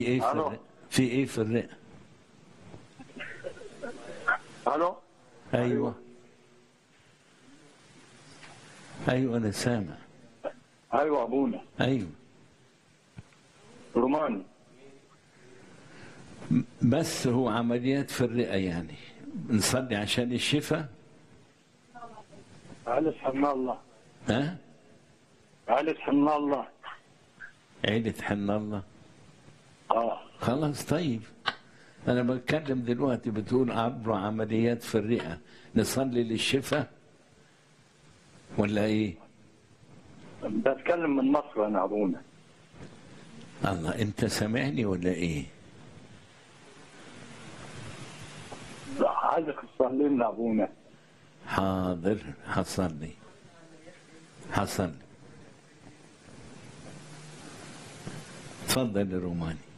ايه في ألو. الرئة؟ في ايه في الرئة؟ الو ايوه ايوه انا سامع ايوه ابونا ايوه روماني م- بس هو عمليات في الرئة يعني نصلي عشان الشفاء عائلة حنا الله ها؟ عائلة حنا الله عيلة حن الله اه خلاص طيب انا بتكلم دلوقتي بتقول عبروا عمليات في الرئة نصلي للشفاء ولا ايه؟ بتكلم من مصر انا ابونا الله انت سامعني ولا ايه؟ عايزك تصلي لنا ابونا حاضر حصلي حصل تفضل يا روماني